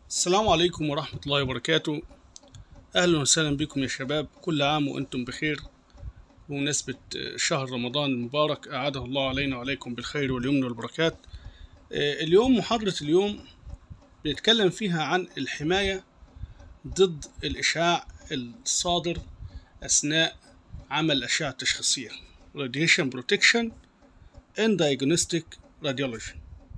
السلام عليكم ورحمة الله وبركاته أهلا وسهلا بكم يا شباب كل عام وأنتم بخير بمناسبة شهر رمضان المبارك أعاده الله علينا وعليكم بالخير واليمن والبركات آه، اليوم محاضرة اليوم بنتكلم فيها عن الحماية ضد الإشعاع الصادر أثناء عمل الأشعة التشخيصية Radiation Protection and Diagnostic Radiology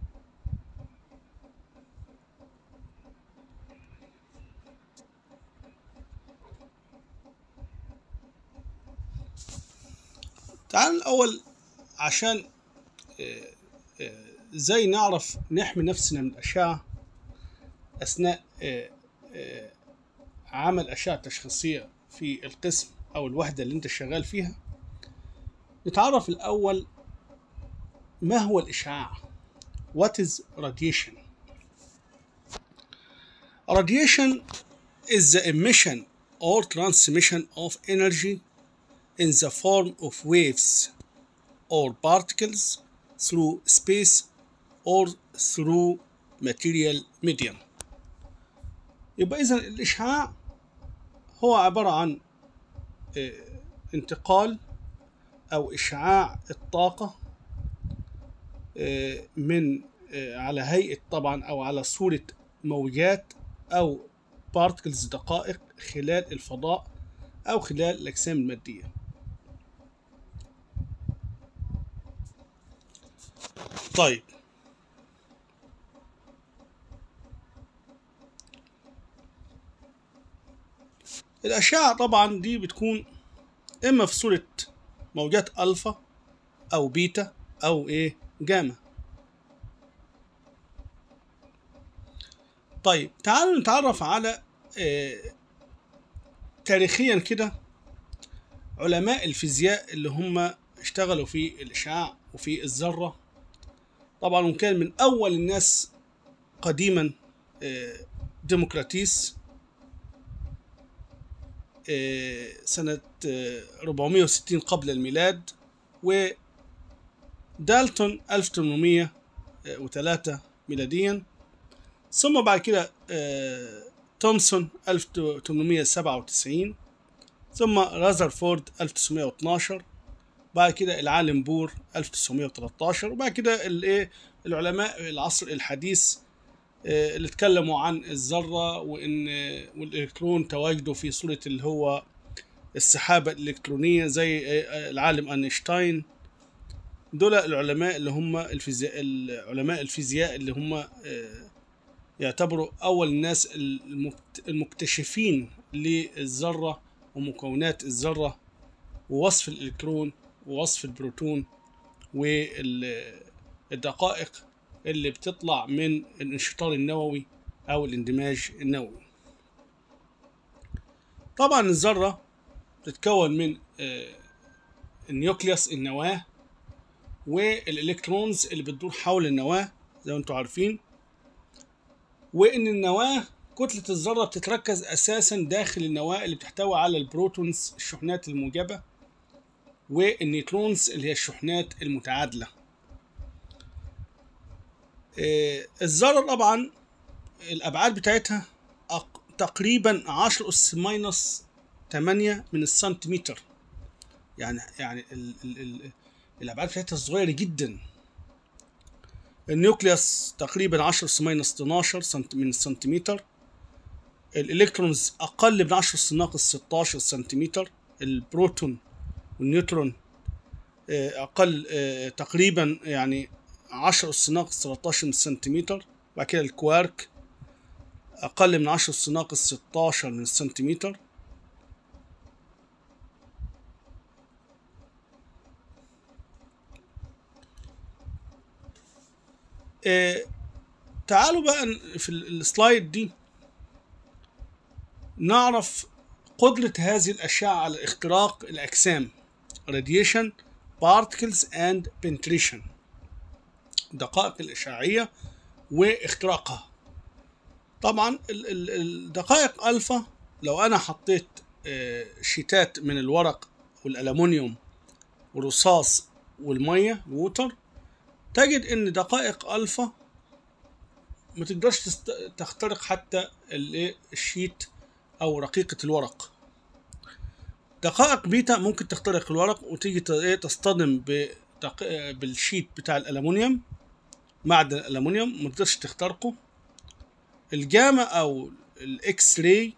تعال الأول عشان آه، آه، ازاي نعرف نحمي نفسنا من الأشعة أثناء آه، آه، عمل أشعة تشخيصية في القسم أو الوحدة اللي أنت شغال فيها نتعرف الأول ما هو الإشعاع What is radiation Radiation is the emission or transmission of energy in the form of waves or particles through space or through material medium يبقى إذا الإشعاع هو عبارة عن آه، انتقال أو إشعاع الطاقة آه، من آه، على هيئة طبعا أو على صورة موجات أو بارتكلز دقائق خلال الفضاء أو خلال الأجسام المادية طيب الأشعة طبعا دي بتكون إما في صورة موجات ألفا أو بيتا أو إيه جاما طيب تعالوا نتعرف على آه تاريخيا كده علماء الفيزياء اللي هم اشتغلوا في الإشعاع وفي الذرة طبعا وكان من أول الناس قديما آه، ديمقراطيس آه، سنة آه، 460 قبل الميلاد ودالتون 1803 ميلاديا ثم بعد كده آه، تومسون 1897 ثم رازرفورد 1912 بعد كده العالم بور 1913 وبعد كده الايه العلماء العصر الحديث آه، اللي اتكلموا عن الذرة وإن والإلكترون تواجده في صورة اللي هو السحابة الإلكترونية زي آه، العالم أينشتاين دول العلماء اللي هم الفيزياء العلماء الفيزياء اللي هم آه، يعتبروا أول الناس المكت- المكتشفين للذرة ومكونات الذرة ووصف الإلكترون ووصف البروتون والدقائق اللي بتطلع من الانشطار النووي أو الاندماج النووي طبعا الذرة بتتكون من آه، النيوكليوس النواة والإلكترونز اللي بتدور حول النواة زي ما انتم عارفين وإن النواة كتلة الذرة بتتركز أساسا داخل النواة اللي بتحتوي على البروتونز الشحنات الموجبة والنيوترونز اللي هي الشحنات المتعادلة آه، الذرة طبعا الأبعاد بتاعتها أق- تقريبا 10 أس ماينس 8 من السنتيمتر يعني يعني ال ال ال الأبعاد بتاعتها صغيرة جدا النيوكليوس تقريبا 10 أس ماينس 12 سنت من السنتيمتر الإلكترونز أقل من 10 أس ناقص 16 سنتيمتر البروتون والنيوترون آه، أقل آه، تقريبا يعني 10 أس ناقص 13 من السنتيمتر بعد كده الكوارك أقل من 10 أس ناقص 16 من السنتيمتر آه، تعالوا بقى ن- في ال- السلايد دي نعرف قدرة هذه الأشعة على اختراق الأجسام radiation particles and penetration دقائق الإشعاعية واختراقها طبعا ال- ال- الدقائق ألفا لو أنا حطيت آه، شيتات من الورق والألمنيوم والرصاص والمية الووتر تجد إن دقائق ألفا ما تقدرش تست... تخترق حتى الايه الشيت او رقيقة الورق دقائق بيتا ممكن تخترق الورق وتيجي ت- إيه تصطدم بدق... بالشيت بتاع الالومنيوم معدن الالومنيوم ما تقدرش تخترقه الجاما او الاكس راي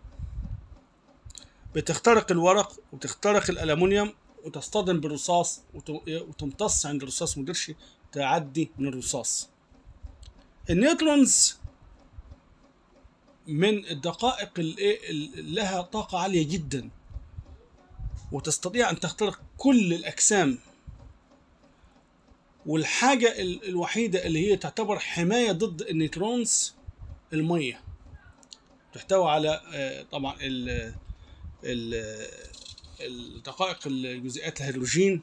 بتخترق الورق وتخترق الالومنيوم وتصطدم بالرصاص وت- وتمتص عند الرصاص ما تقدرش تعدي من الرصاص النيوترونز من الدقائق اللي اللي لها طاقة عالية جدا وتستطيع أن تخترق كل الأجسام والحاجة ال- الوحيدة اللي هي تعتبر حماية ضد النيوترونز المية تحتوي على آه، طبعا ال ال الدقائق الجزيئات الهيدروجين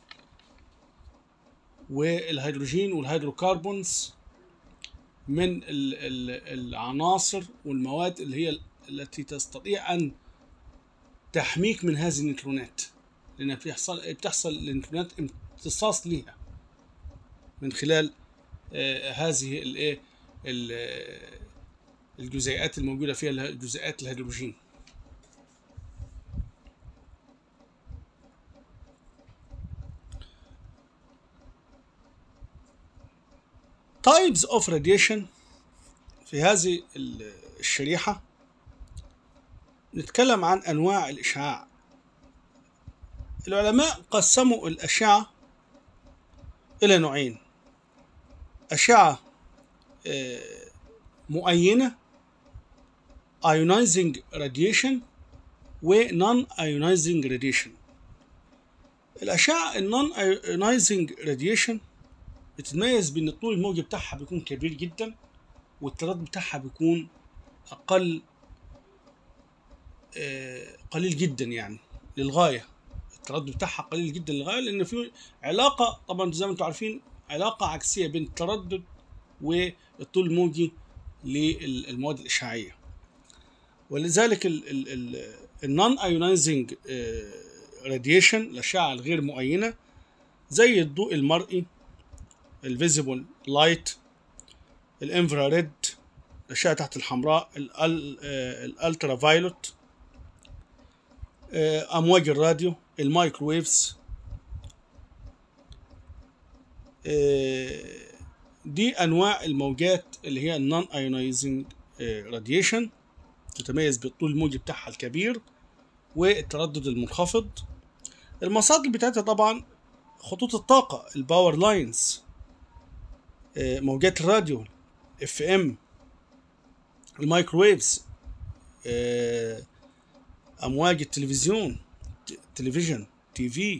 والهيدروجين والهيدروكربونز من ال- ال- العناصر والمواد اللي هي التي تستطيع ان تحميك من هذه النيوترونات لان بتحصل بتحصل النيوترونات امتصاص ليها من خلال آه، هذه الايه ال- الجزيئات الموجوده فيها اللي هي جزيئات الهيدروجين types of radiation في هذه ال- الشريحة نتكلم عن أنواع الإشعاع العلماء قسموا الأشعة إلى نوعين أشعة آه، مؤينة ionizing radiation و non ionizing radiation الأشعة النون ionizing radiation بتتميز بان الطول الموجي بتاعها بيكون كبير جدا والتردد بتاعها بيكون اقل آه، قليل جدا يعني للغايه التردد بتاعها قليل جدا للغايه لان في علاقه طبعا زي ما انتم عارفين علاقه عكسيه بين التردد والطول الموجي للمواد الاشعاعيه ولذلك النون ايونايزنج راديشن الاشعه الغير مؤينه زي الضوء المرئي الفيزيبل لايت الانفراريد الاشعه تحت الحمراء الال- آه، الالترا فايلوت آه، امواج الراديو المايكروويفز آه، دي انواع الموجات اللي هي النون ايونايزنج راديشن تتميز بالطول الموجي بتاعها الكبير والتردد المنخفض المصادر بتاعتها طبعا خطوط الطاقة الباور لاينز آه، موجات الراديو اف ام المايكروويفز آه، امواج التلفزيون ت- تلفزيون تي في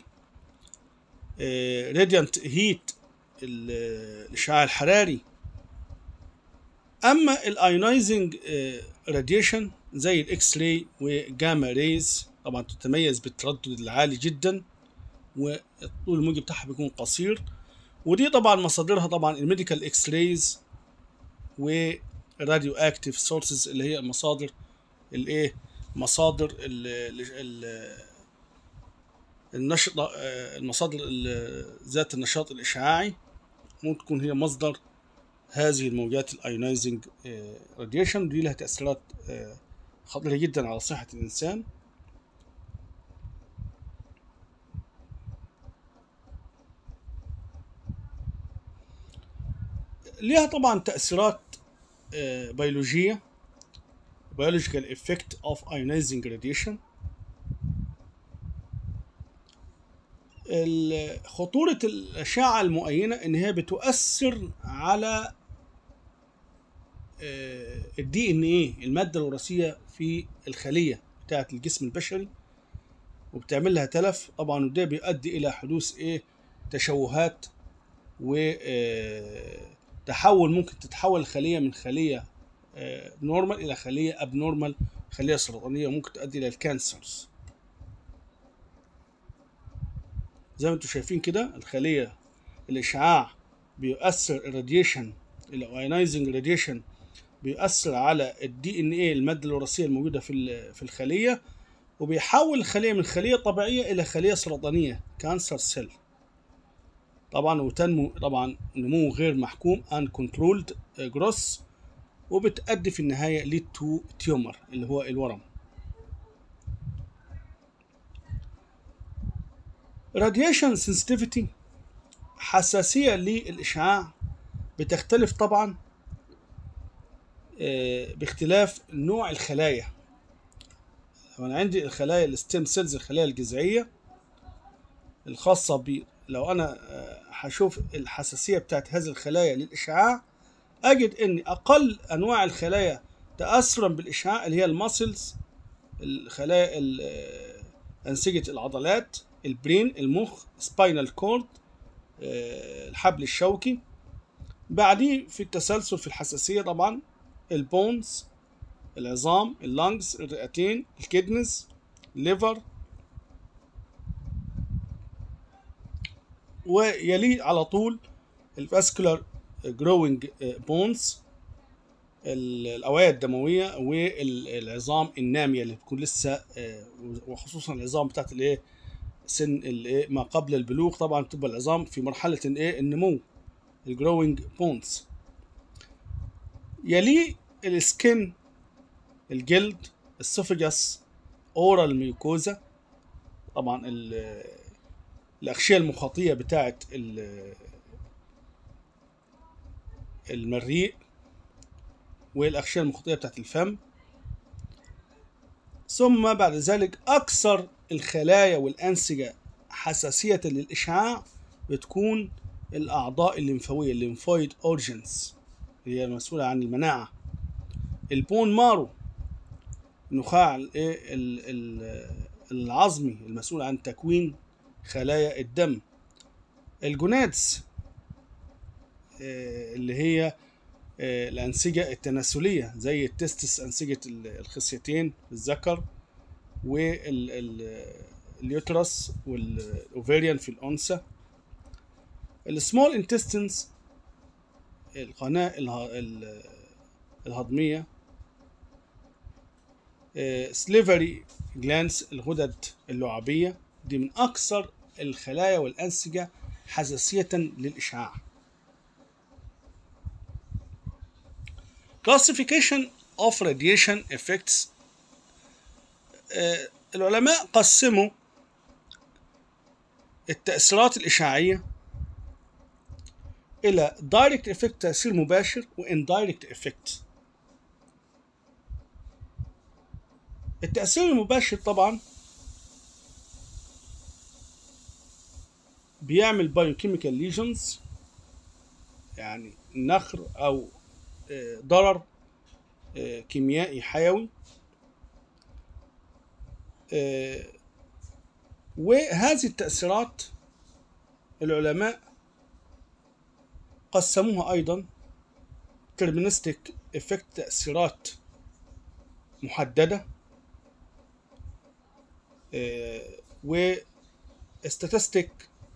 راديانت هيت الاشعاع الحراري اما الايونايزنج راديشن زي الاكس راي وجاما ريز طبعا تتميز بالتردد العالي جدا والطول الموجي بتاعها بيكون قصير ودي طبعا مصادرها طبعا الميديكال اكس رايز وراديو اكتيف سورسز اللي هي المصادر الايه مصادر ال ال النشط آه، المصادر ال- ذات النشاط الاشعاعي ممكن تكون هي مصدر هذه الموجات الايونايزنج راديشن دي لها تاثيرات آه، خطيره جدا على صحه الانسان ليها طبعا تأثيرات آه، بيولوجية biological effect of ionizing radiation ال- خطورة الأشعة المؤينة إن هي بتؤثر على الدي ان ايه المادة الوراثية في الخلية بتاعة الجسم البشري وبتعمل لها تلف طبعا وده بيؤدي إلى حدوث ايه تشوهات وتحول ممكن تتحول الخلية من خلية نورمال إلى خلية أبنورمال خلية سرطانية ممكن تؤدي إلى الكانسرز زي ما انتم شايفين كده الخلية الإشعاع بيؤثر الراديشن الايونايزنج راديشن بيؤثر على الدي ان ايه المادة الوراثية الموجودة في ال- في الخلية وبيحول الخلية من خلية طبيعية إلى خلية سرطانية كانسر سيل طبعا وتنمو طبعا نمو غير محكوم ان كنترولد جروس وبتأدي في النهاية للتو تيومر اللي هو الورم radiation sensitivity حساسية للإشعاع بتختلف طبعا آه، باختلاف نوع الخلايا لو أنا عندي الخلايا الستيم سيلز الخلايا الجذعية الخاصة ب لو أنا آه، هشوف الحساسية بتاعت هذه الخلايا للإشعاع أجد أن أقل أنواع الخلايا تأثرا بالإشعاع اللي هي الماسلز الخلايا ال- آه، أنسجة العضلات البرين المخ سباينال كورد الحبل الشوكي بعديه في التسلسل في الحساسية طبعا البونز العظام اللانجز الرئتين الكدنز الليفر ويليه على طول الفاسكولار جروينج بونز الاوعيه الدمويه والعظام الناميه اللي بتكون لسه آه، وخصوصا العظام بتاعت الايه سن الايه ما قبل البلوغ طبعا بتبقى العظام في مرحله الايه النمو الجروينج بونز يليه السكن الجلد السوفجاس اورال ميوكوزا طبعا ال- الاغشيه المخاطيه بتاعه ال- المريء والاغشيه المخاطيه بتاعه الفم ثم بعد ذلك اكثر الخلايا والانسجه حساسيه للاشعاع بتكون الاعضاء الليمفاويه الليمفويد اورجنز اللي هي المسؤوله عن المناعه البون مارو نخاع الايه ال- ال- العظمي المسؤول عن تكوين خلايا الدم الجونادز آه، اللي هي آه، الأنسجة التناسلية زي التستس أنسجة ال- الخصيتين في الذكر واليوترس والأوفيريان في الأنثى السمول انتستنز القناة اله- ال- الهضمية سليفري جلانس الغدد اللعابية دي من أكثر الخلايا والأنسجة حساسية للإشعاع Classification of radiation effects آه، العلماء قسموا التأثيرات الإشعاعية إلى direct effect تأثير مباشر و indirect effect التأثير المباشر طبعا بيعمل بايوكيميكال ليجنز يعني نخر أو آه، ضرر آه، كيميائي حيوي آه، وهذه التأثيرات العلماء قسموها أيضا deterministic effect تأثيرات محددة آه، و statistic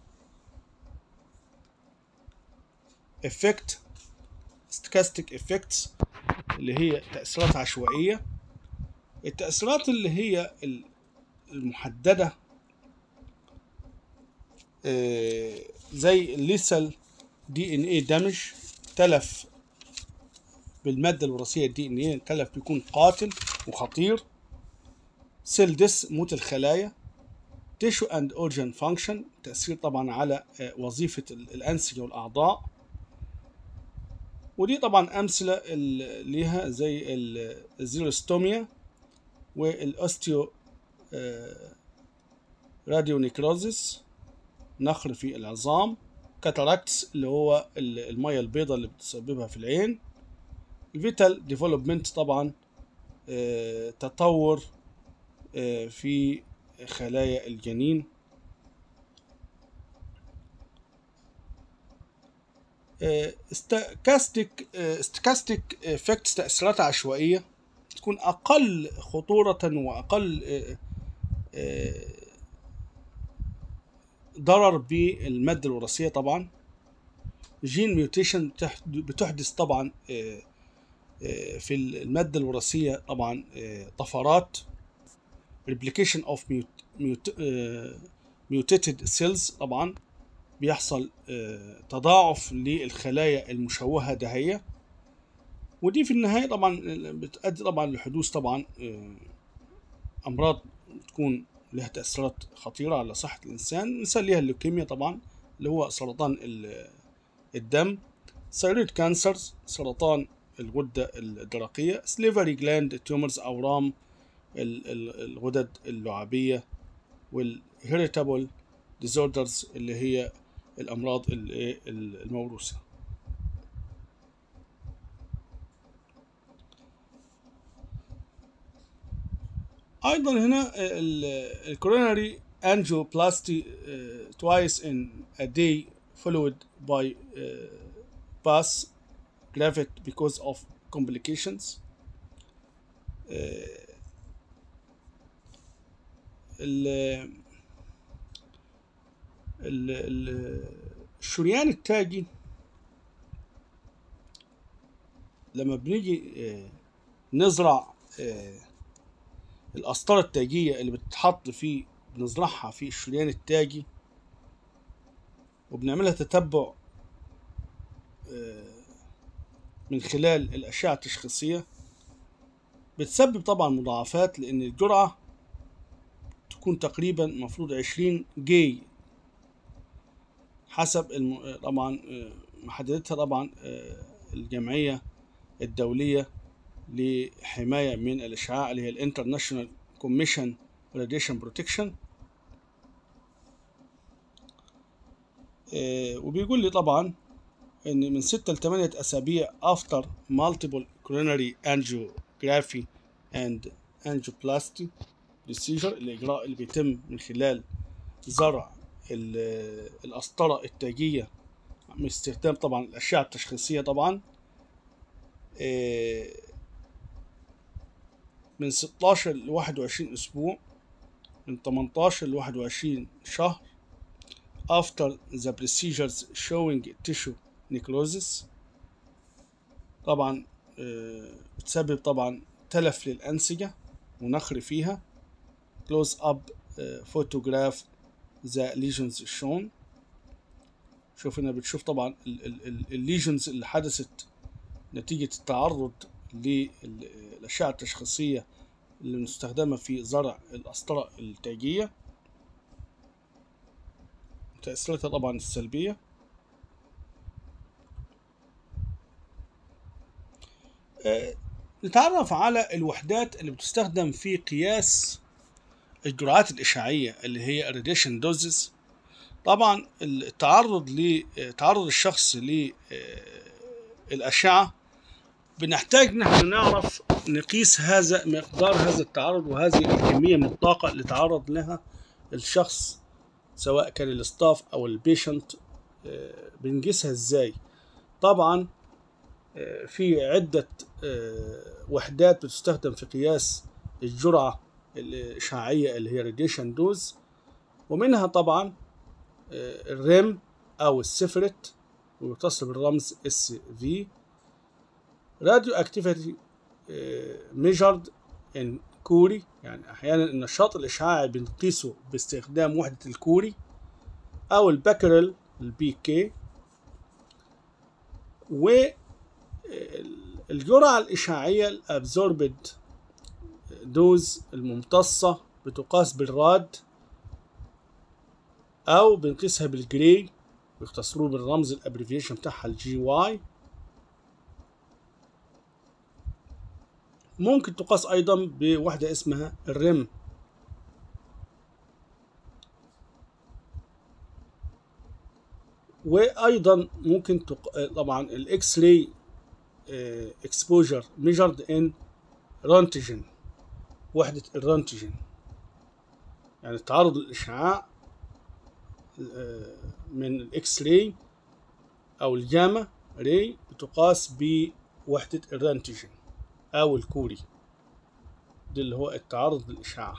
effect stochastic effects اللي هي تأثيرات عشوائية التأثيرات اللي هي ال- المحددة آه، زي الليسل دي ان ايه دمج تلف بالمادة الوراثية الدي ان ايه تلف بيكون قاتل وخطير سيل ديس موت الخلايا تيشو اند اورجن فانكشن تأثير طبعا على آه، وظيفة ال- الأنسجة والأعضاء ودي طبعا أمثلة ال- ليها زي ال- الزيروستوميا والأوستيو آه، راديو نيكروزيس نخر في العظام كاتاراكتس اللي هو ال- المية البيضاء اللي بتسببها في العين الفيتال ديفلوبمنت طبعا آه، تطور آه، في خلايا الجنين ستاكاستيك ستاكاستيك افكتس تأثيرات عشوائية تكون أقل خطورة وأقل آه، آه، ضرر بالمادة الوراثية طبعا جين ميوتيشن بتحدث طبعا آه، آه، في المادة الوراثية طبعا آه، طفرات replication of mut- mut- آه، mutated cells طبعا بيحصل آه، تضاعف للخلايا المشوهة دهية ودي في النهاية طبعا بتؤدي طبعا لحدوث طبعا آه، أمراض تكون لها تأثيرات خطيرة على صحة الإنسان مثال ليها اللوكيميا طبعا اللي هو سرطان ال- الدم ثيرويد كانسرز سرطان الغدة الدرقية سليفري جلاند تيومرز أورام ال- ال- الغدد اللعابية والهيريتابل ديزوردرز اللي هي الأمراض ال- إيه الموروثة ايضا هنا الكوروناري angioplasty uh, twice in a day followed by uh, pus graft because of complications uh, ال ال ال- الشريان التاجي لما بنيجي آه، نزرع آه، القسطرة التاجية اللي بتتحط فيه بنزرعها في الشريان التاجي وبنعملها تتبع آه، من خلال الأشعة التشخيصية بتسبب طبعا مضاعفات لأن الجرعة تكون تقريبا مفروض عشرين جي حسب الم... طبعا آه، محددتها طبعا آه، الجمعية الدولية لحماية من الإشعاع اللي هي الانترناشونال كوميشن راديشن بروتكشن وبيقول لي طبعا ان من ستة لثمانية اسابيع after multiple coronary angiography and angioplasty procedure الاجراء اللي بيتم من خلال زرع ال- القسطرة التاجية باستخدام طبعا الأشعة التشخيصية طبعا آه، من 16 ل 21 أسبوع من 18 ل 21 شهر after the procedures showing tissue necrosis طبعا آه، بتسبب طبعا تلف للأنسجة ونخر فيها close up آه، photograph the lesions shown شوف هنا بتشوف طبعا الليجنز اللي حدثت نتيجة التعرض للأشعة التشخيصية اللي مستخدمة في زرع القسطرة التاجية تأثيراتها طبعا السلبية آه، نتعرف على الوحدات اللي بتستخدم في قياس الجرعات الإشعاعية اللي هي الراديشن دوزز طبعا التعرض ل تعرض الشخص للأشعة بنحتاج نحن نعرف نقيس هذا مقدار هذا التعرض وهذه الكمية من الطاقة اللي تعرض لها الشخص سواء كان الستاف أو البيشنت آه، بنقيسها ازاي طبعا آه، في عدة آه، وحدات بتستخدم في قياس الجرعة الإشعاعية اللي هي راديشن دوز ومنها طبعا آه، الريم أو السفرت ويتصل بالرمز اس في راديو اكتيفيتي ميجرد ان كوري يعني احيانا النشاط الاشعاعي بنقيسه باستخدام وحده الكوري او البكرل البي كي والجرعه الاشعاعيه الابزوربد دوز الممتصه بتقاس بالراد او بنقيسها بالجري بيختصروه بالرمز الابريفيشن بتاعها الجي واي ممكن تقاس ايضا بوحده اسمها الريم وايضا ممكن تق... طبعا الاكس راي اكسبوجر ميجرد ان رونتجن وحده الرونتجن يعني تعرض الاشعاع آه، من الاكس راي او الجاما راي بتقاس بوحده الرونتجن او الكوري ده اللي هو التعرض للاشعاع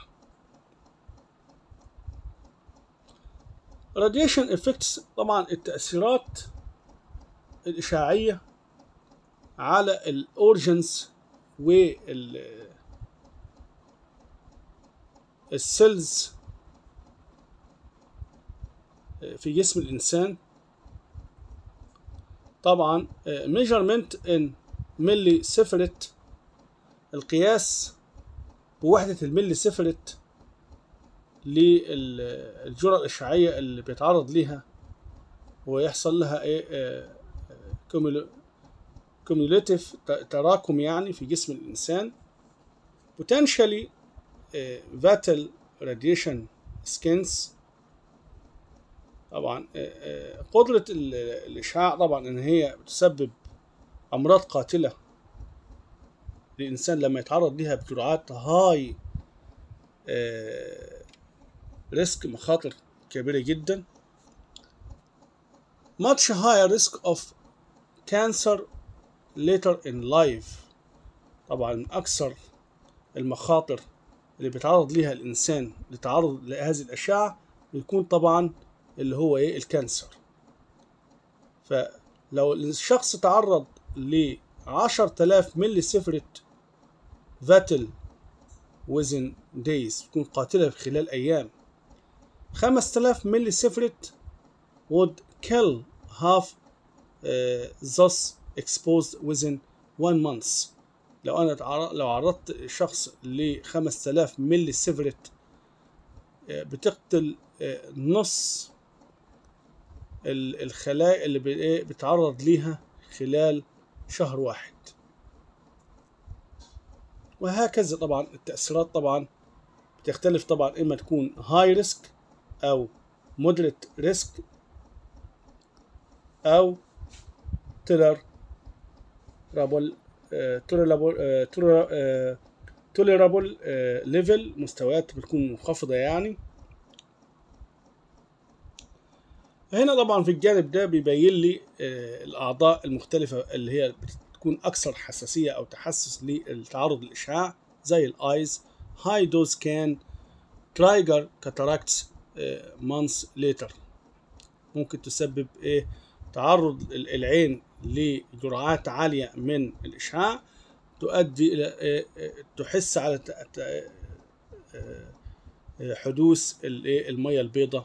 radiation effects طبعا التأثيرات الإشعاعية على الأورجنز وال السيلز في جسم الإنسان طبعا measurement in ملي سيفرت القياس بوحدة الملي سيفرت للجرعة الإشعاعية اللي بيتعرض ليها ويحصل لها ايه كوميوليتيف تراكم يعني في جسم الإنسان potentially فاتل radiation skins طبعا قدرة الإشعاع طبعا إن هي بتسبب أمراض قاتلة للإنسان لما يتعرض لها بجرعات هاي ريسك مخاطر كبيرة جدا much higher risk of cancer later in life طبعا من أكثر المخاطر اللي بيتعرض ليها الإنسان لتعرض لهذه الأشعة بيكون طبعا اللي هو إيه الكانسر فلو الشخص تعرض ل 10000 ملي سيفرت فاتل within days تكون قاتلة في خلال أيام 5000 ملي سيفرت would kill half uh, thus exposed within one month لو أنا لو عرضت شخص ل 5000 ملي سيفرت بتقتل نص الخلايا اللي بتعرض ليها خلال شهر واحد وهكذا طبعا التأثيرات طبعا بتختلف طبعا إما تكون هاي ريسك أو مودريت ريسك أو تلر رابل توليرابل ليفل مستويات بتكون منخفضة يعني هنا طبعا في الجانب ده بيبين لي الأعضاء المختلفة اللي هي بتكون أكثر حساسية أو تحسس للتعرض للإشعاع زي الآيز هاي دوز كان ترايجر كاتاراكتس مانثs ليتر ممكن تسبب إيه تعرض العين لجرعات عالية من الإشعاع تؤدي إلى تحس على حدوث المية البيضاء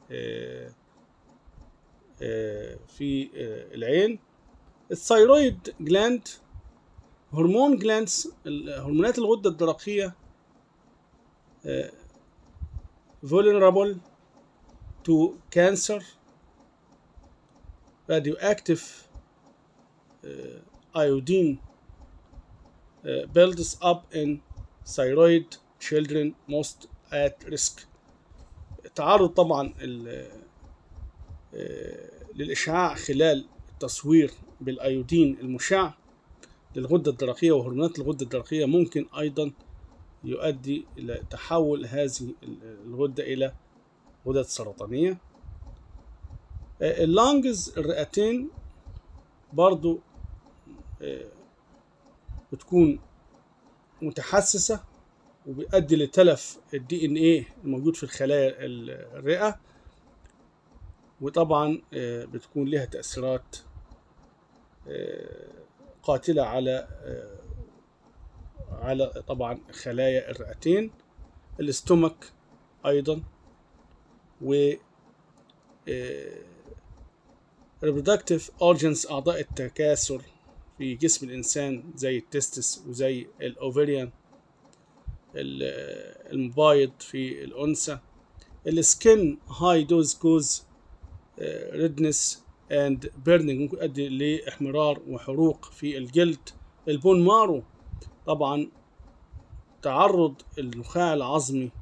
في العين الثيرويد جلاند هرمون جلاندز هرمونات الغدة الدرقية vulnerable to cancer radioactive uh, iodine uh, builds up in thyroid children most at risk تعرض طبعا للإشعاع خلال التصوير بالأيودين المشع للغدة الدرقية وهرمونات الغدة الدرقية ممكن أيضا يؤدي إلى تحول هذه الغدة إلى غدد سرطانية اللانجز الرئتين برضو بتكون متحسسة وبيؤدي لتلف الدي ان ايه الموجود في الخلايا الرئة وطبعا بتكون لها تأثيرات قاتلة على على طبعا خلايا الرئتين الاستومك أيضا و reproductive organs أعضاء التكاثر في جسم الإنسان زي التستس وزي الأوفريان المبايض في الأنثى السكن هاي دوز كوز ريدنس اند بيرنينج ممكن يؤدي لاحمرار وحروق في الجلد البون مارو طبعا تعرض النخاع العظمي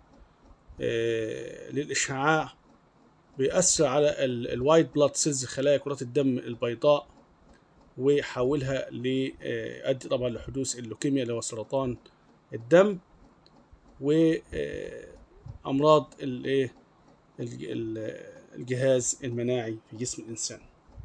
للإشعاع بيأثر على الوايت بلاد سيلز خلايا كرات الدم البيضاء ويحولها ليؤدي طبعا لحدوث اللوكيميا اللي هو سرطان الدم وأمراض الايه الجهاز المناعي في جسم الإنسان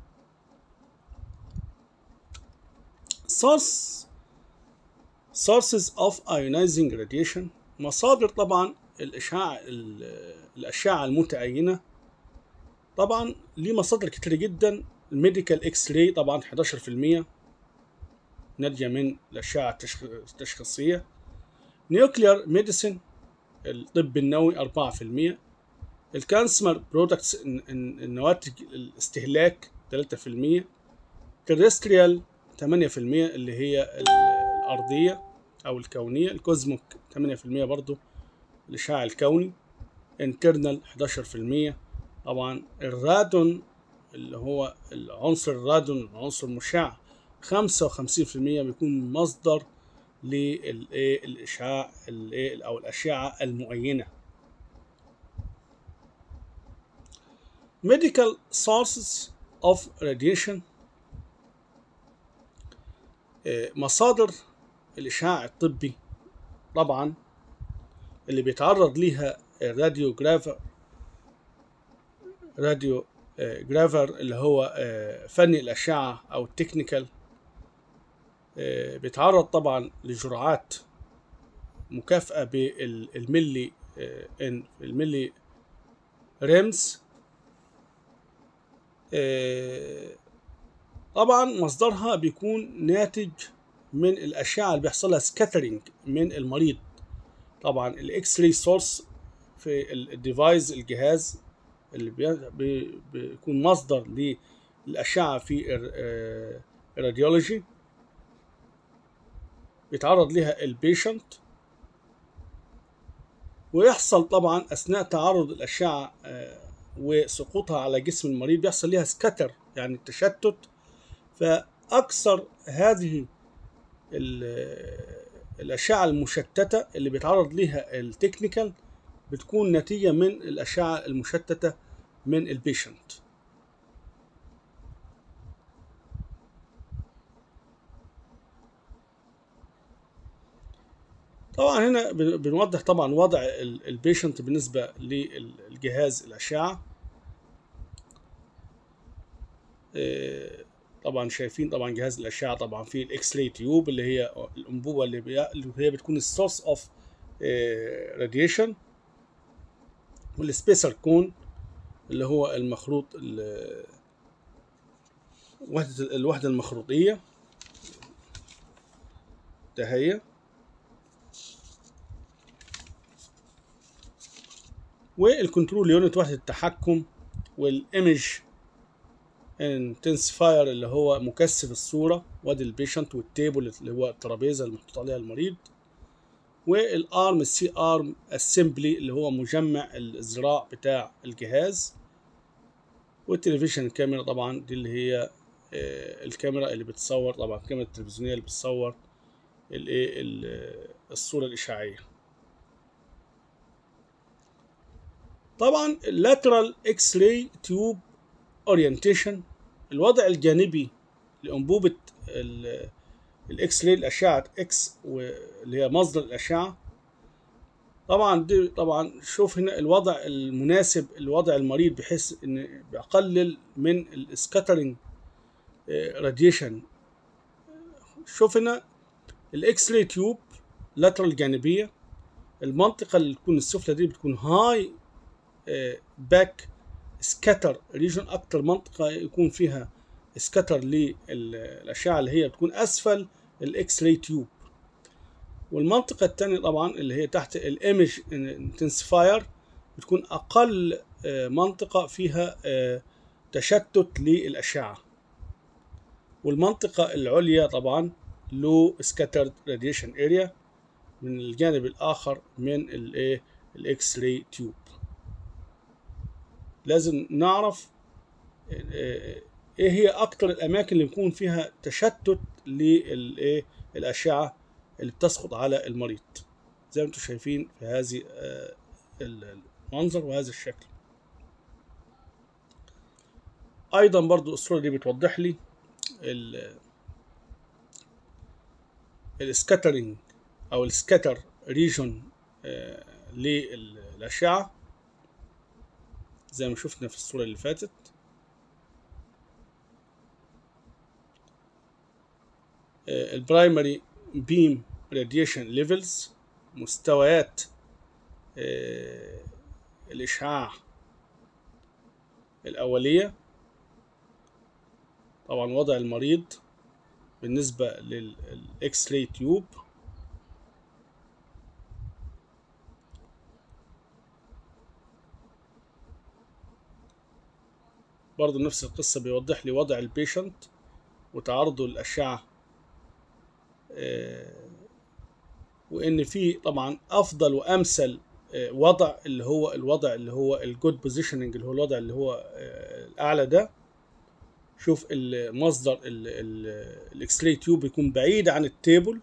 source sources of ionizing radiation مصادر طبعا الإشعاع الأشعة المتعينة طبعا ليه مصادر كتير جدا الميديكال اكس راي طبعا 11% ناتجة من الأشعة التشخيصية نيوكلير ميديسين الطب النووي 4% الكانسمر برودكتس النواتج الاستهلاك 3% ترستريال 8% اللي هي ال- الأرضية أو الكونية الكوزموك 8% برضو الإشعاع الكوني internal 11% طبعا الرادون اللي هو العنصر الرادون عنصر مشع 55% بيكون مصدر للايه الاشعاع الايه او الاشعه المؤينه medical sources of radiation آه، مصادر الاشعاع الطبي طبعا اللي بيتعرض ليها الراديو جرافر راديو آه، جرافر اللي هو آه، فني الاشعه او التكنيكال آه، بيتعرض طبعا لجرعات مكافأة بالملي آه، ان الملي ريمز آه، طبعا مصدرها بيكون ناتج من الأشعة اللي بيحصل لها سكاترينج من المريض طبعا الاكس راي سورس في الديفايس الجهاز اللي بي- بي- بيكون مصدر للأشعة في ال- آه، الراديولوجي بيتعرض لها البيشنت ويحصل طبعا اثناء تعرض الاشعه آه، وسقوطها على جسم المريض بيحصل لها سكتر يعني تشتت فاكثر هذه ال- الاشعه المشتته اللي بيتعرض لها التكنيكال بتكون نتيجه من الاشعه المشتته من البيشنت طبعا هنا بن- بنوضح طبعا وضع ال- البيشنت بالنسبة للجهاز الأشعة آه، طبعا شايفين طبعا جهاز الأشعة طبعا فيه الإكس راي تيوب اللي هي الأنبوبة اللي, بي... اللي هي بتكون السورس أوف راديشن والسبيسر كون اللي هو المخروط ال- وحدة الوحدة المخروطية ده هي والكنترول يونت وحدة التحكم والايمج انتنسفاير اللي هو مكثف الصورة وادي البيشنت والتيبل اللي هو الترابيزة اللي محطوط عليها المريض والارم السي ارم اسمبلي اللي هو مجمع الذراع بتاع الجهاز والتلفزيون كاميرا طبعا دي اللي هي آه، الكاميرا اللي بتصور طبعا الكاميرا التلفزيونية اللي بتصور الايه ال- الصورة الإشعاعية طبعا اللاترال اكس راي تيوب اورينتيشن الوضع الجانبي لانبوبه ال- الاكس راي الاشعه اكس اللي هي مصدر الاشعه طبعا دي طبعا شوف هنا الوضع المناسب لوضع المريض بحيث ان بقلل من السكاترينج راديشن شوف هنا الاكس راي تيوب لاترال جانبيه المنطقه اللي تكون السفلى دي بتكون هاي باك سكاتر ريجن اكتر منطقه يكون فيها سكاتر للاشعه اللي هي بتكون اسفل الاكس راي تيوب والمنطقه الثانيه طبعا اللي هي تحت الايمج انتنسفاير بتكون اقل آه، منطقه فيها آه، تشتت للاشعه والمنطقه العليا طبعا لو سكاترد راديشن اريا من الجانب الاخر من الايه الاكس راي تيوب لازم نعرف آه، ايه هي اكتر الاماكن اللي بيكون فيها تشتت للايه الاشعه اللي بتسقط على المريض زي ما انتم شايفين في هذه آه، المنظر وهذا الشكل ايضا برضو الصوره دي بتوضح لي ال السكاترينج او السكاتر ريجون للاشعه زي ما شفنا في الصورة اللي فاتت البرايمري بيم راديشن ليفلز مستويات آه، الإشعاع الأولية طبعا وضع المريض بالنسبة للإكس راي تيوب برضه نفس القصة بيوضح لي وضع البيشنت وتعرضه للأشعة آه، وإن في طبعا أفضل وأمثل آه، وضع اللي هو الوضع اللي هو الجود بوزيشننج اللي هو الوضع اللي هو آه، الأعلى ده شوف المصدر الاكس راي تيوب يكون بعيد عن التيبل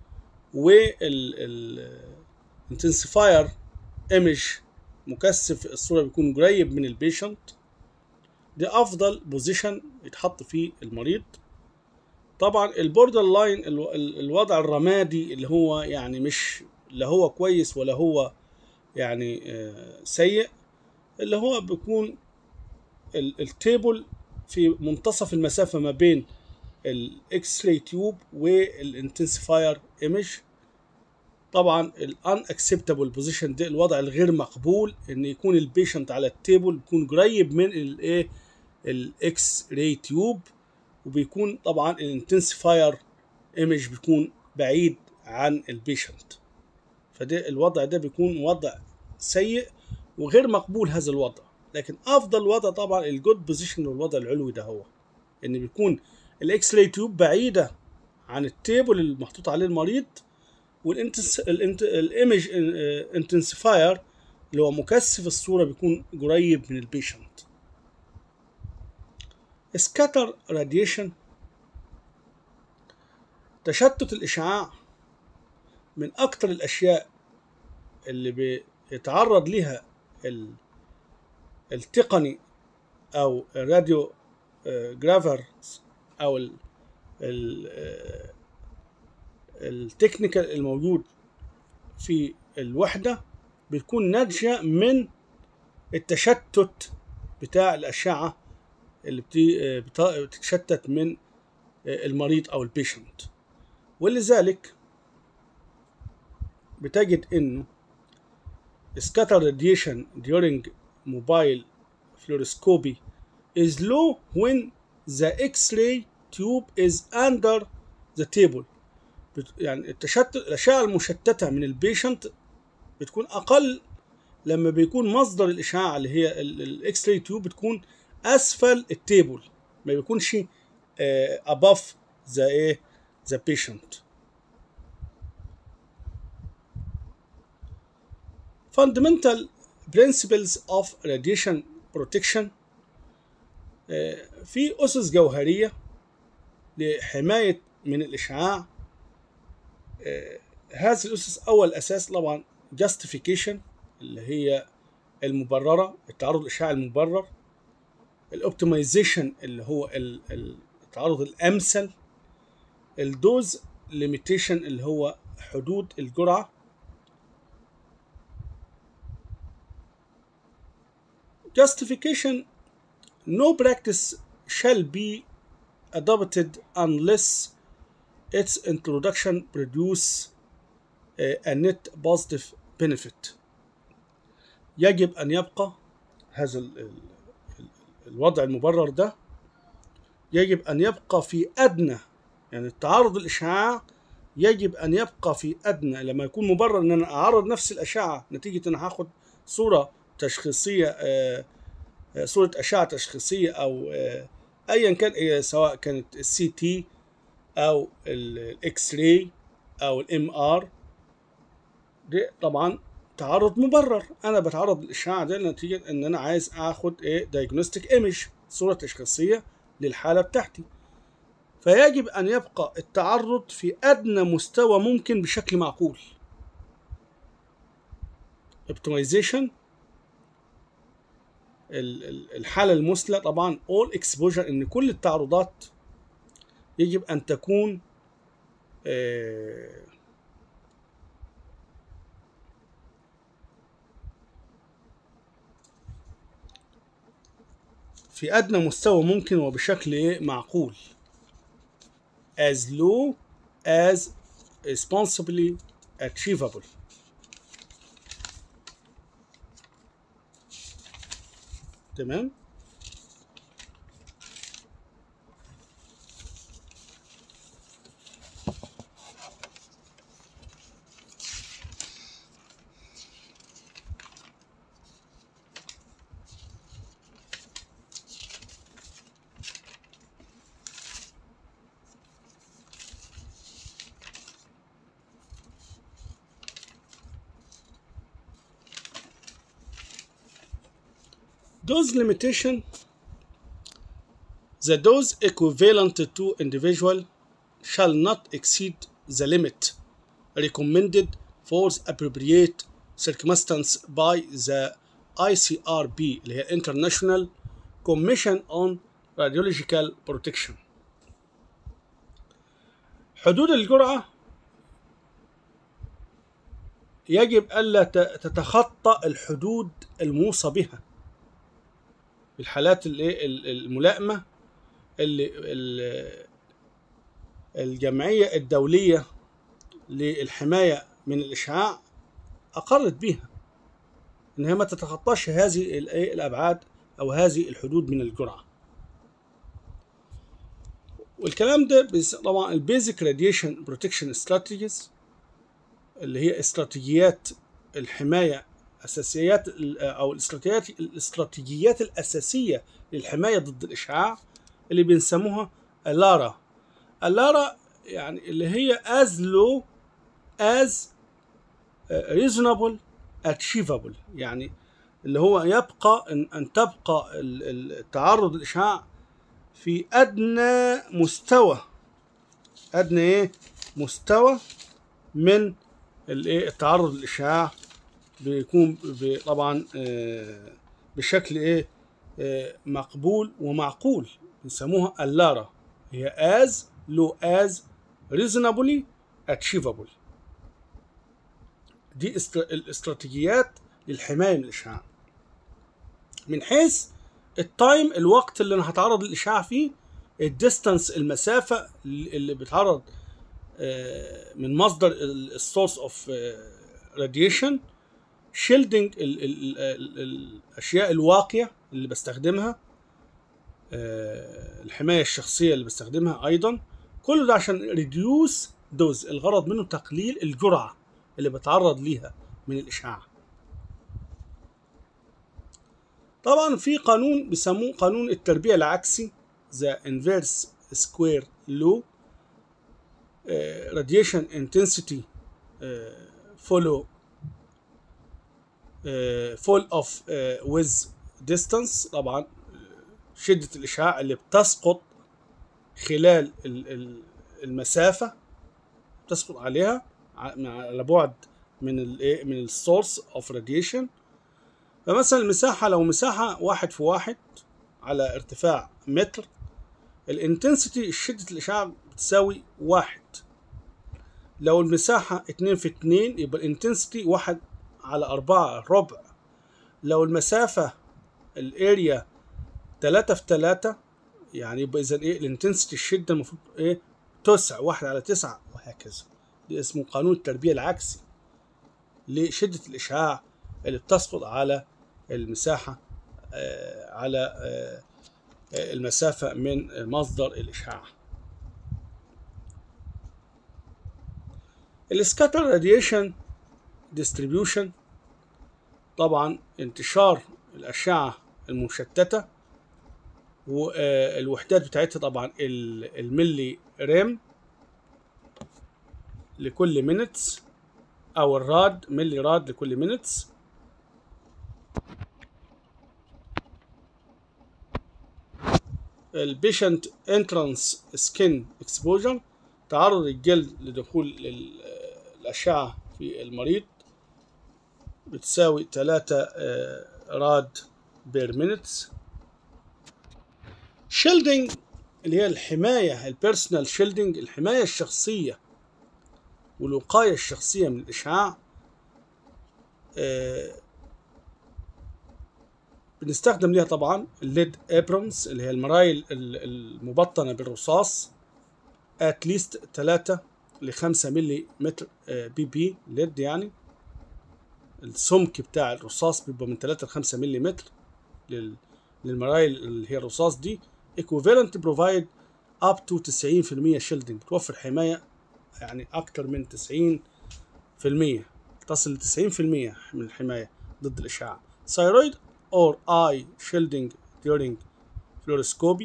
والانتنسيفاير ايمج مكثف الصوره بيكون قريب من البيشنت دي افضل بوزيشن يتحط فيه المريض طبعا البوردر لاين الوضع الرمادي اللي هو يعني مش لا هو كويس ولا هو يعني آه، سيء اللي هو بيكون التيبل في منتصف المسافة ما بين الاكس راي تيوب والانتنسيفاير ايمج طبعا الان اكسبتابل بوزيشن ده الوضع الغير مقبول ان يكون البيشنت على التيبل بيكون قريب من الايه الاكس راي تيوب وبيكون طبعا الانتنسيفاير ايمج بيكون بعيد عن البيشنت فده الوضع ده بيكون وضع سيء وغير مقبول هذا الوضع لكن افضل وضع طبعا الجود بوزيشن والوضع العلوي ده هو ان بيكون الاكس راي تيوب بعيده عن التيبل اللي محطوط عليه المريض والايمج انتنسيفاير اللي هو مكثف الصوره بيكون قريب من البيشنت سكاتر راديشن تشتت الاشعاع من اكتر الاشياء اللي بيتعرض لها التقني او الراديو جرافر او ال ال التكنيكال الموجود في الوحدة بتكون ناتجة من التشتت بتاع الأشعة اللي بتتشتت من المريض أو البيشنت ولذلك بتجد إنه scatter radiation during mobile fluoroscopy is low when the X-ray tube is under the table يعني التشتت الأشعة المشتتة من البيشنت بتكون أقل لما بيكون مصدر الإشعاع اللي هي الإكس راي تيوب بتكون أسفل التيبل ما بيكونش above the إيه the patient fundamental principles of radiation protection في أسس جوهرية لحماية من الإشعاع هذه الأسس أول أساس طبعا justification اللي هي المبررة التعرض الإشعاعي المبرر الاوبتمايزيشن اللي هو التعرض الأمثل الدوز ليميتيشن اللي هو حدود الجرعة justification no practice shall be adopted unless its introduction produce a net positive benefit يجب أن يبقى هذا الوضع المبرر ده يجب أن يبقى في أدنى يعني التعرض الإشعاع يجب أن يبقى في أدنى لما يكون مبرر أن أنا أعرض نفس الأشعة نتيجة أن هاخد صورة تشخيصية صورة أشعة تشخيصية أو أيا كان سواء كانت السي تي أو الإكس راي أو الإم آر دي طبعا تعرض مبرر أنا بتعرض للإشعاع ده نتيجة إن أنا عايز آخد إيه دايجنوستيك إيمج صورة تشخيصية للحالة بتاعتي فيجب أن يبقى التعرض في أدنى مستوى ممكن بشكل معقول optimization الحالة المثلى طبعا all exposure ان كل التعرضات يجب ان تكون في ادنى مستوى ممكن وبشكل معقول as low as responsibly achievable تمام dose limitation the dose equivalent to individual shall not exceed the limit recommended for the appropriate circumstance by the ICRB اللي هي International Commission on Radiological Protection حدود الجرعة يجب ألا تتخطى الحدود الموصى بها في الحالات الملائمة اللي الجمعية الدولية للحماية من الإشعاع أقرت بها إنها ما تتخطاش هذه الأبعاد أو هذه الحدود من الجرعة والكلام ده طبعا البيزك راديشن بروتكشن استراتيجيز اللي هي استراتيجيات الحماية أساسيات أو الاستراتيجيات الاستراتيجيات الأساسية للحماية ضد الإشعاع اللي بنسموها اللارا اللارا يعني اللي هي as low as reasonable achievable يعني اللي هو يبقى أن, أن تبقى التعرض للإشعاع في أدنى مستوى أدنى إيه مستوى من الايه التعرض للاشعاع بيكون طبعا بشكل ايه مقبول ومعقول بنسموها اللارا هي as low as reasonably achievable دي الاستراتيجيات للحمايه من الاشعاع من حيث التايم الوقت اللي انا هتعرض للاشعاع فيه الديستانس المسافه اللي بتعرض من مصدر السورس اوف راديشن شيلدنج الاشياء الواقيه اللي بستخدمها الحمايه الشخصيه اللي بستخدمها ايضا كل ده عشان ريديوس دوز الغرض منه تقليل الجرعه اللي بتعرض ليها من الاشعاع طبعا في قانون بيسموه قانون التربيه العكسي ذا انفيرس سكوير لو radiation intensity follow fall off with distance طبعا شدة الإشعاع اللي بتسقط خلال المسافة بتسقط عليها على بعد من ال من السورس اوف راديشن فمثلا المساحة لو مساحة واحد في واحد على ارتفاع متر الانتنسيتي شدة الإشعاع بتساوي واحد لو المساحة اتنين في اتنين يبقى الانتنسيتي واحد على أربعة ربع لو المسافة الاريا تلاتة في تلاتة يعني يبقى إذا إيه الانتنسيتي الشدة المفروض إيه تسع واحد على تسعة وهكذا دي اسمه قانون التربية العكسي لشدة الإشعاع اللي بتسقط على المساحة آه على آه المسافة من مصدر الإشعاع السكاتر راديشن ديستريبيوشن طبعا انتشار الأشعة المشتتة والوحدات بتاعتها طبعا الملي ريم لكل مينتس أو الراد ملي راد لكل مينتس البيشنت انترانس سكين اكسبوجر تعرض الجلد لدخول الأشعة في المريض بتساوي 3 راد بير مينتس شيلدنج اللي هي الحماية البيرسونال شيلدنج الحماية الشخصية والوقاية الشخصية من الإشعاع بنستخدم ليها طبعا الليد ابرونز اللي هي المرايل المبطنة بالرصاص اتليست 3 ل 5 ملي متر بي بي ليد يعني السمك بتاع الرصاص بيبقى من 3 ل 5 ملي متر للمرايل اللي هي الرصاص دي equivalent provide up to 90% شيلدنج بتوفر حماية يعني أكتر من 90% تصل ل 90% من الحماية ضد الإشعاع thyroid or eye shielding during fluoroscopy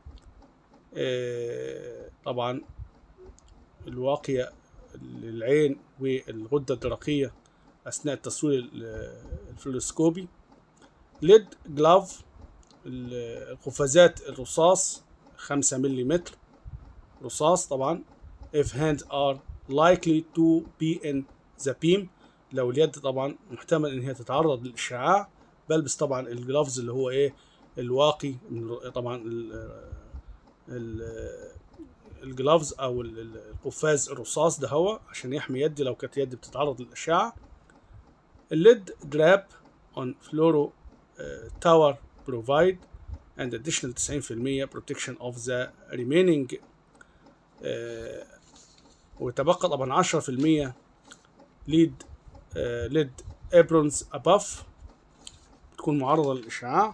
آه طبعا الواقية للعين والغدة الدرقية أثناء التصوير الفلوروسكوبي ليد جلاف ال- القفازات الرصاص خمسة ملم رصاص طبعا if hands are likely to be in the beam لو اليد طبعا محتمل ان هي تتعرض للاشعاع بلبس طبعا الجلافز اللي هو ايه الواقي من- طبعا ال- ال- الجلافز او ال- ال- القفاز الرصاص ده هو عشان يحمي يدي لو كانت يدي بتتعرض للاشعه الليد دراب on fluoro uh, tower provide and additional 90% protection of the remaining uh, ويتبقى طبعا 10% ليد ليد aprons above تكون معرضة للإشعاع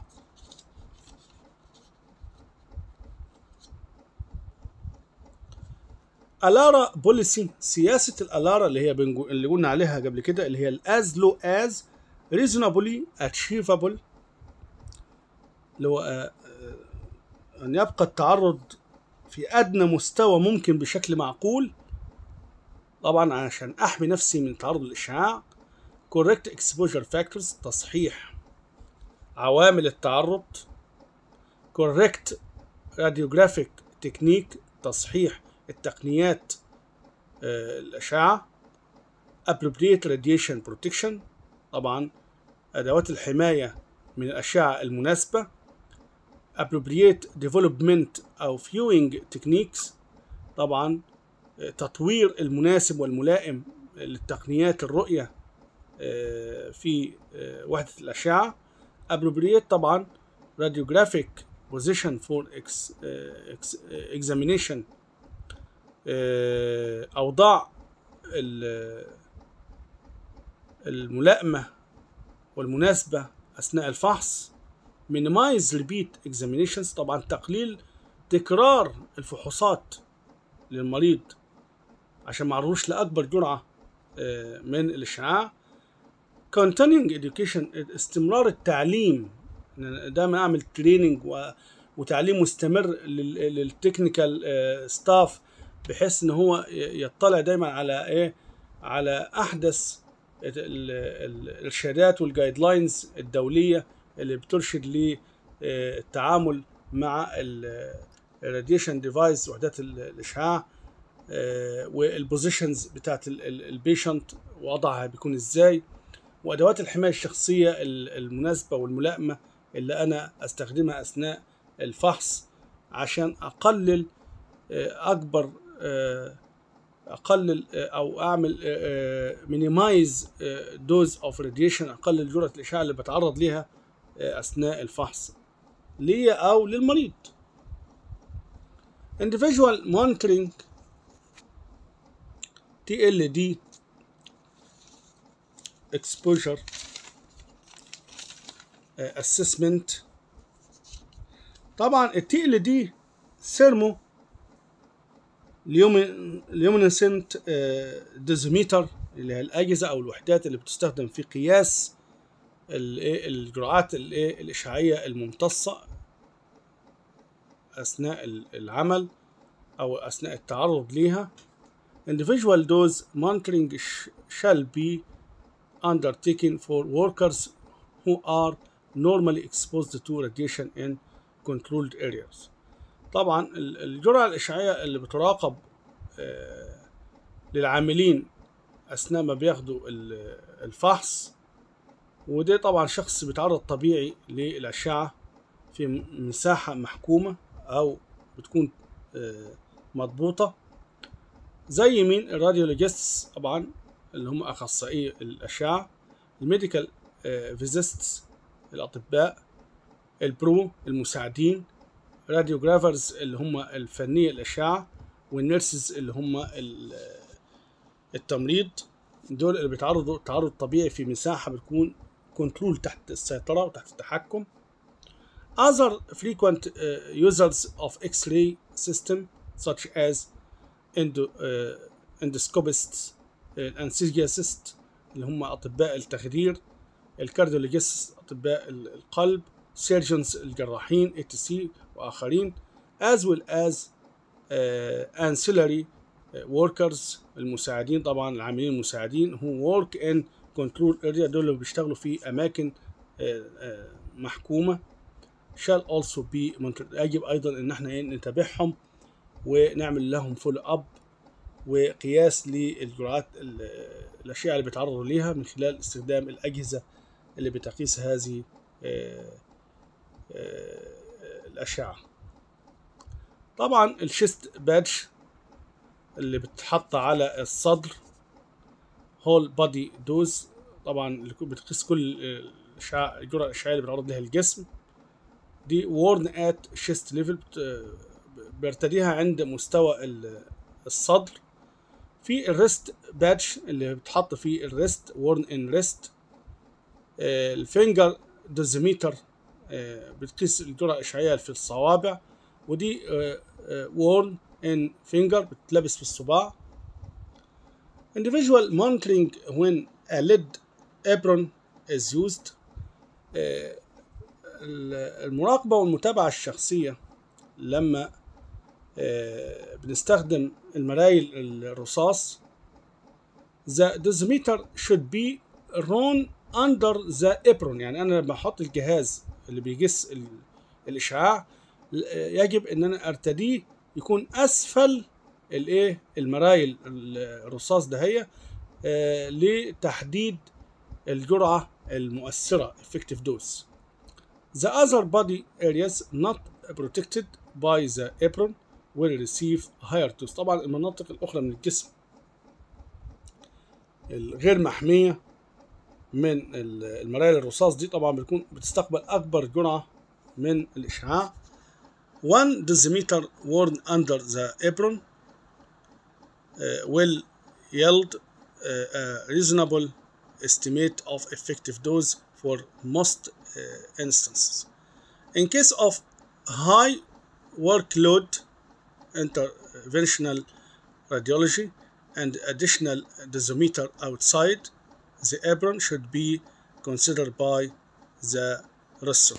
الارا بوليسي سياسه الالارا اللي هي بنجو اللي قلنا عليها قبل كده اللي هي الاز لو از ريزونابلي اتشيفابل اللي هو آه، آه، ان يبقى التعرض في ادنى مستوى ممكن بشكل معقول طبعا عشان احمي نفسي من تعرض الاشعاع correct exposure factors تصحيح عوامل التعرض correct radiographic technique تصحيح التقنيات آه، الأشعة appropriate radiation protection طبعا أدوات الحماية من الأشعة المناسبة appropriate development أو viewing techniques طبعا آه، تطوير المناسب والملائم للتقنيات الرؤية آه، في آه، وحدة الأشعة appropriate طبعا radiographic position for ex, آه، ex, آه، examination آه، أوضاع ال- الملائمة والمناسبة أثناء الفحص minimize repeat examinations طبعا تقليل تكرار الفحوصات للمريض عشان ما عرضوش لأكبر جرعة آه، من الإشعاع continuing education استمرار التعليم إن أنا دايما أعمل تريننج وتعليم مستمر للتكنيكال ستاف بحيث ان هو ي- يطلع دايما على ايه على احدث ال- ال- الارشادات والجايد لاينز الدوليه اللي بترشد للتعامل مع الراديشن ديفايس وحدات ال- الاشعاع آه، والبوزيشنز بتاعت البيشنت وضعها بيكون ازاي وادوات الحمايه الشخصيه ال- المناسبه والملائمه اللي انا استخدمها اثناء الفحص عشان اقلل آه، اكبر آه، اقلل آه، او اعمل مينيمايز دوز اوف راديشن اقلل جرعه الاشعاع اللي بتعرض ليها آه، اثناء الفحص ليا او للمريض individual monitoring TLD exposure آه، assessment طبعا ال TLD ثيرمو اليومينسنت ديزوميتر اللي هي الاجهزه او الوحدات اللي بتستخدم في قياس الايه الجرعات الايه الاشعاعيه الممتصه اثناء ال- العمل او اثناء التعرض ليها individual dose monitoring sh- shall be undertaken for workers who are normally exposed to radiation in controlled areas طبعا ال- الجرعة الإشعاعية اللي بتراقب آه، للعاملين أثناء ما بياخدوا ال- الفحص وده طبعا شخص بيتعرض طبيعي للأشعة في م- مساحة محكومة أو بتكون آه، مضبوطة زي مين الراديولوجيستس طبعا اللي هم أخصائي الأشعة الميديكال فيزيستس الأطباء البرو المساعدين راديوجرافرز اللي هم الفنية الأشعة والنيرسز اللي هم ال- التمريض دول اللي بيتعرضوا تعرض طبيعي في مساحة بتكون كنترول تحت السيطرة وتحت التحكم other frequent uh, users of X-ray system such as endo, uh, endoscopists anesthesiasts اللي هم أطباء التخدير الكارديولوجيست أطباء ال- القلب سيرجنز الجراحين etc وآخرين as well as uh, ancillary uh, workers المساعدين طبعا العاملين المساعدين who work in control area دول اللي بيشتغلوا في أماكن uh, uh, محكومة shall also be monitored يجب ايضا ان احنا إيه نتابعهم ونعمل لهم فولو اب وقياس للجرعات ال- الاشعه اللي بيتعرضوا ليها من خلال استخدام الاجهزه اللي بتقيس هذه آه، آه، الاشعه طبعا الشيست بادج اللي بتحط على الصدر هول بادي دوز طبعا اللي بتقيس كل الاشعاع الجرعه الاشعاعيه اللي بيتعرض لها الجسم دي وورن ات شيست ليفل بيرتديها عند مستوى ال- الصدر في الريست بادج اللي بتحط فيه الريست وورن ان ريست الفينجر دوزيميتر بتقيس الجرعه الاشعاعيه في الصوابع ودي وورن ان فينجر بتلبس في الصباع individual monitoring when a lead apron is used آه، ال- المراقبة والمتابعة الشخصية لما آه، بنستخدم المرايل الرصاص the dosimeter should be run under the apron يعني أنا لما أحط الجهاز اللي بيقيس ال- الإشعاع ل- آه، يجب إن أنا أرتديه يكون أسفل الإيه المرايل الرصاص دهية آه، لتحديد الجرعة المؤثرة effective dose The other body areas not protected by the apron will receive higher dose. طبعا المناطق الأخرى من الجسم الغير محمية من ال- المرايل الرصاص دي طبعا بتكون بتستقبل أكبر جرعة من الإشعاع. One decimeter worn under the apron uh, will yield uh, a reasonable estimate of effective dose for most uh, instances. In case of high workload, interventional radiology, and additional dosimeter outside, the apron should be considered by the RUSO.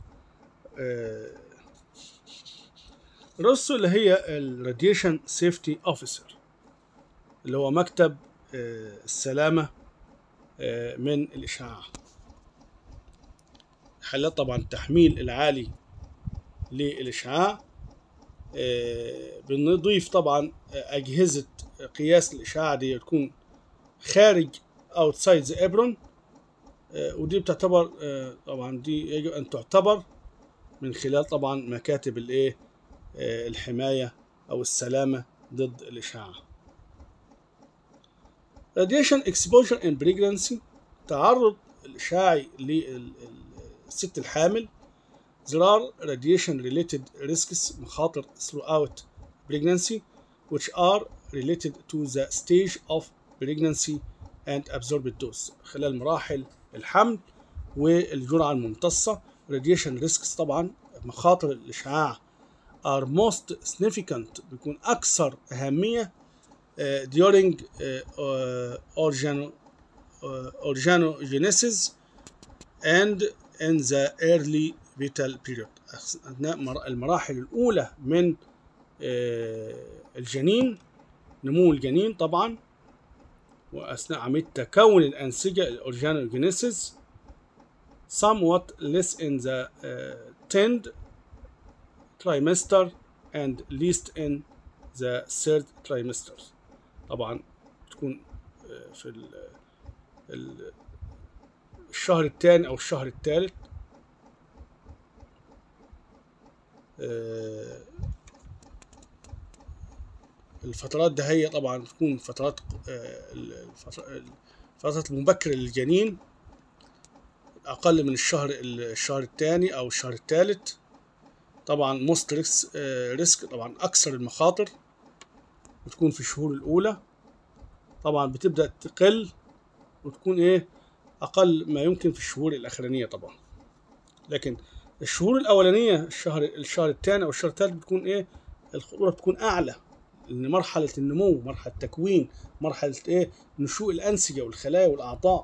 RUSO اللي هي ال Radiation Safety Officer اللي هو مكتب آه، السلامة آه، من الإشعاع حالات طبعا التحميل العالي للإشعاع آه، بنضيف طبعا آه، أجهزة قياس الإشعاع دي تكون خارج outside the apron آه، ودي بتعتبر آه، طبعا دي يجب أن تعتبر من خلال طبعا مكاتب الإيه آه، الحماية أو السلامة ضد الإشعاع radiation exposure in pregnancy تعرض الإشعاعي للست الحامل there are radiation related risks مخاطر throughout pregnancy which are related to the stage of pregnancy and absorbed dose خلال مراحل الحمل والجرعة الممتصة radiation risks طبعا مخاطر الإشعاع are most significant بيكون أكثر أهمية uh, during uh, uh, organo, uh, organogenesis and in the early vital period أثناء مر- المراحل الأولى من آه، الجنين نمو الجنين طبعا وأثناء عملية تكون الأنسجة الأورجانوجينيسيس somewhat less in the uh, 10th trimester and least in the third trimester طبعا تكون آه، في ال- ال- الشهر الثاني أو الشهر الثالث آه، الفترات ده هي طبعا تكون فترات آه، الفتر- الفترات المبكرة للجنين أقل من الشهر الشهر الثاني أو الشهر الثالث طبعا موست ريسك طبعا أكثر المخاطر بتكون في الشهور الأولى طبعا بتبدأ تقل وتكون إيه أقل ما يمكن في الشهور الأخرانية طبعا لكن الشهور الأولانية الشهر الشهر الثاني أو الشهر الثالث بتكون إيه الخطورة بتكون أعلى لأن مرحلة النمو مرحلة التكوين مرحلة إيه نشوء الأنسجة والخلايا والأعضاء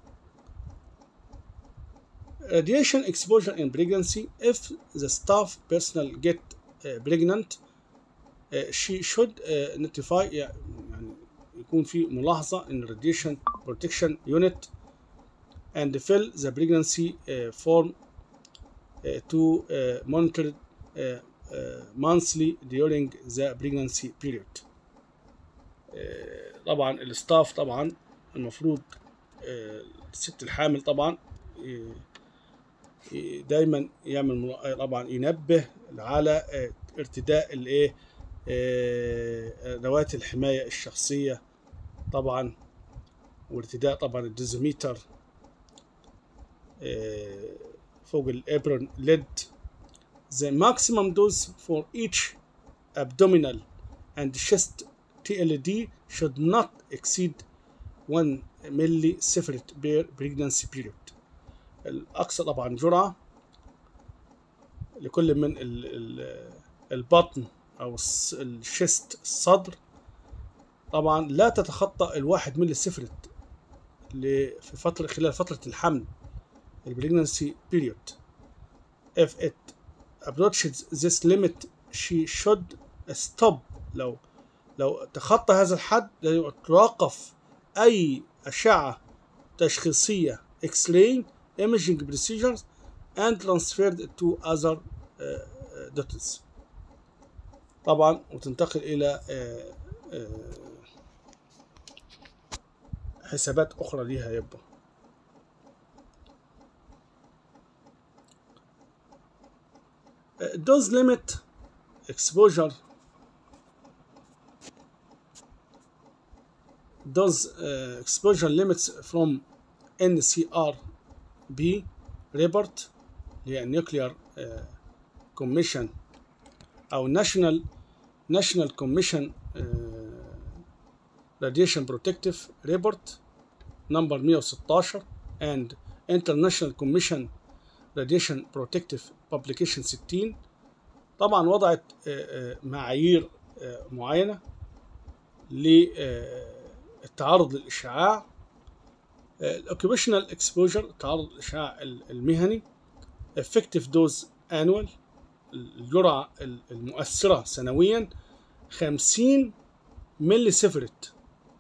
radiation exposure in pregnancy if the staff personnel get uh, pregnant uh, she should uh, notify يعني يكون في ملاحظة in radiation protection unit and fill the pregnancy uh, form to uh, monitor uh, uh, monthly during the pregnancy period uh, طبعا الستاف طبعا المفروض uh, الست الحامل طبعا دايما يعمل طبعا ينبه على ارتداء الايه ادوات الحمايه الشخصيه طبعا وارتداء طبعا الديزوميتر فوق الابرون ليد the maximum dose for each abdominal and chest TLD should not exceed 1 millisieverts per pregnancy period الأقصى طبعا جرعة لكل من ال ال البطن أو الشست الصدر طبعا لا تتخطى الواحد ملي سفرت في فترة خلال فترة الحمل البريجنسي period if it approaches this limit she should stop لو لو تخطى هذا الحد تتوقف أي أشعة تشخيصية X-ray imaging procedures and transferred to other uh, doctors طبعا وتنتقل إلى uh, uh, حسابات أخرى ليها يبقى does limit exposure does uh, exposure limits from NCRB report اللي هي nuclear uh, commission أو national national commission uh, radiation protective report number 116 and international commission radiation protective publication 60 طبعا وضعت معايير معينة للتعرض للإشعاع الاوكيبيشنال اكسبوجر تعرض للإشعاع المهني effective dose annual الجرعة المؤثرة سنويا 50 ملي سيفرت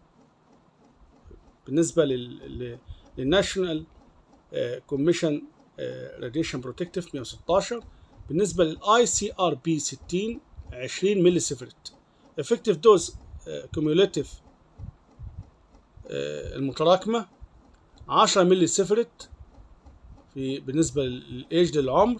بالنسبة للناشونال كوميشن راديشن بروتكتيف 116 بالنسبة للاي سي ار بي 60 20 ملي سيفرت افكتيف دوز كوميوليتيف المتراكمة 10 ملي سيفرت في بالنسبة للايج للعمر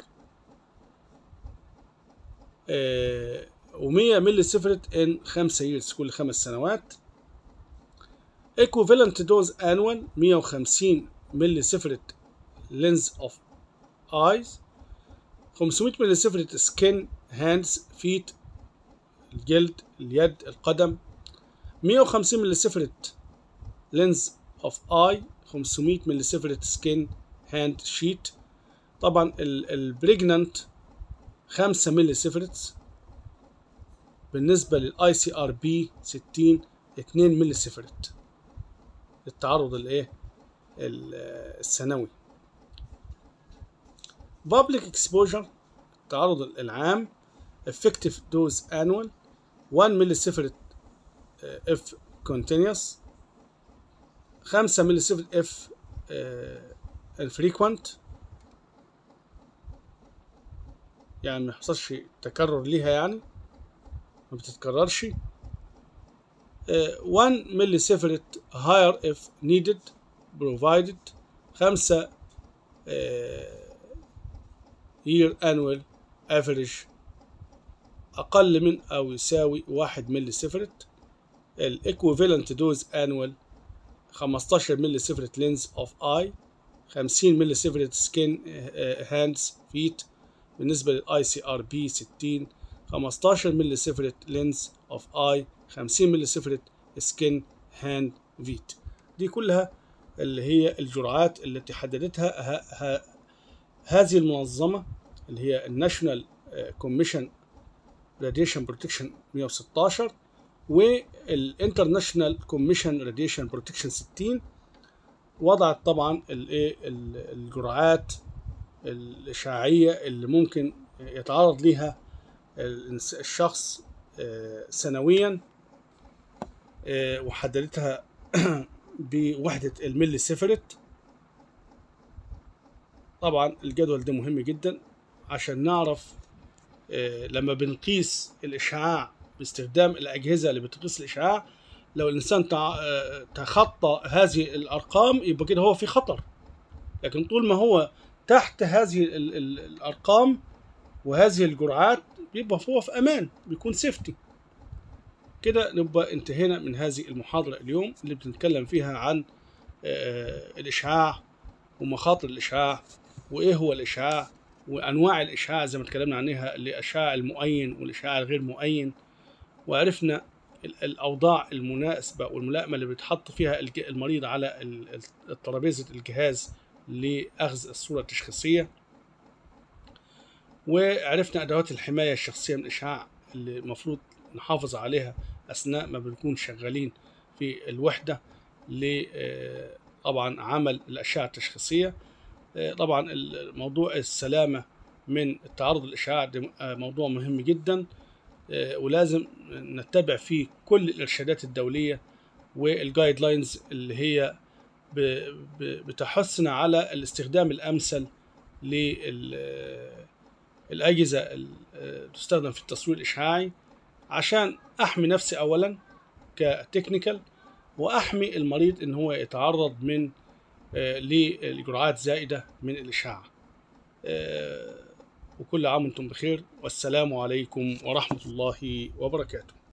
و100 ملي سيفرت ان 5 ييرز كل خمس سنوات equivalent dose annual 150 ملي سيفرت lens of eyes 500 ملي سيفرت skin hands feet الجلد اليد القدم 150 ملي سيفرت lens of eye 500 ملي سيفرت skin hand sheet طبعا البريجنانت 5 ملي سيفرتس بالنسبة للاي سي ار بي 60 2 ملي سيفرت للتعرض الايه السنوي public exposure التعرض العام effective dose annual 1 ملي سيفرت if continuous 5 ملي سيفرت if infrequent يعني ما يحصلش تكرر ليها يعني ما بتتكررش 1 ملي سيفرت higher if needed provided 5 year annual average أقل من أو يساوي 1 ملي سيفرت ال equivalent dose annual 15 ملي سيفرت lens of eye 50 ملي سيفرت skin hands feet بالنسبة للاي سي ار بي 60 15 ملي سيفرت لينز اوف اي 50 ملي سيفرت سكين هاند فيت دي كلها اللي هي الجرعات التي حددتها ها ها هذه المنظمة اللي هي الناشونال كوميشن راديشن بروتكشن 116 والانترناشونال كوميشن راديشن بروتكشن 60 وضعت طبعا الايه الجرعات الإشعاعية اللي ممكن يتعرض ليها الشخص سنويا وحددتها بوحدة الملي سيفرت طبعا الجدول ده مهم جدا عشان نعرف آه، لما بنقيس الإشعاع باستخدام الأجهزة اللي بتقيس الإشعاع لو الإنسان تع- آه، تخطى هذه الأرقام يبقى كده هو في خطر لكن طول ما هو تحت هذه ال- ال- الأرقام وهذه الجرعات بيبقى هو في أمان بيكون سيفتي كده نبقى انتهينا من هذه المحاضرة اليوم اللي بنتكلم فيها عن آه، الإشعاع ومخاطر الإشعاع وإيه هو الإشعاع وأنواع الإشعاع زي ما اتكلمنا عنها الإشعاع المؤين والإشعاع الغير مؤين وعرفنا ال- الأوضاع المناسبة والملائمة اللي بيتحط فيها الج- المريض على ال- ال- الترابيزة الجهاز لأخذ الصورة التشخيصية وعرفنا أدوات الحماية الشخصية من الإشعاع اللي المفروض نحافظ عليها أثناء ما بنكون شغالين في الوحدة ل آه، طبعا عمل الأشعة التشخيصية آه، طبعا موضوع السلامة من التعرض للإشعاع ده آه، موضوع مهم جدا آه، ولازم نتبع فيه كل الإرشادات الدولية والجايد لاينز اللي هي ب- ب- بتحثنا على الاستخدام الأمثل للأجهزة اللي تستخدم في التصوير الإشعاعي عشان أحمي نفسي أولا كتكنيكال وأحمي المريض إن هو يتعرض من آه، لجرعات زائدة من الإشعاع آه، وكل عام وانتم بخير والسلام عليكم ورحمة الله وبركاته